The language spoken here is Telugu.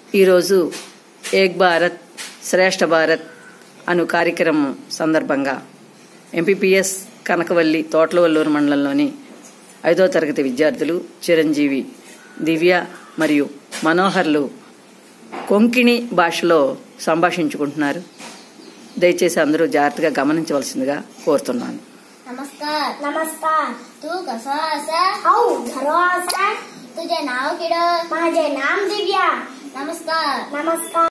ఈరోజు ఏక్ భారత్ శ్రేష్ఠ భారత్ అను కార్యక్రమం సందర్భంగా ఎంపీపీఎస్ కనకవల్లి తోటలవల్లూరు మండలంలోని ఐదో తరగతి విద్యార్థులు చిరంజీవి దివ్య మరియు మనోహర్లు కొంకిణి భాషలో సంభాషించుకుంటున్నారు దయచేసి అందరూ జాగ్రత్తగా గమనించవలసిందిగా కోరుతున్నాను नमस्कार नमस्कार तू कसा असा औ घरो असा तुझे नाव किड माझे नाम दिव्या नमस्कार नमस्कार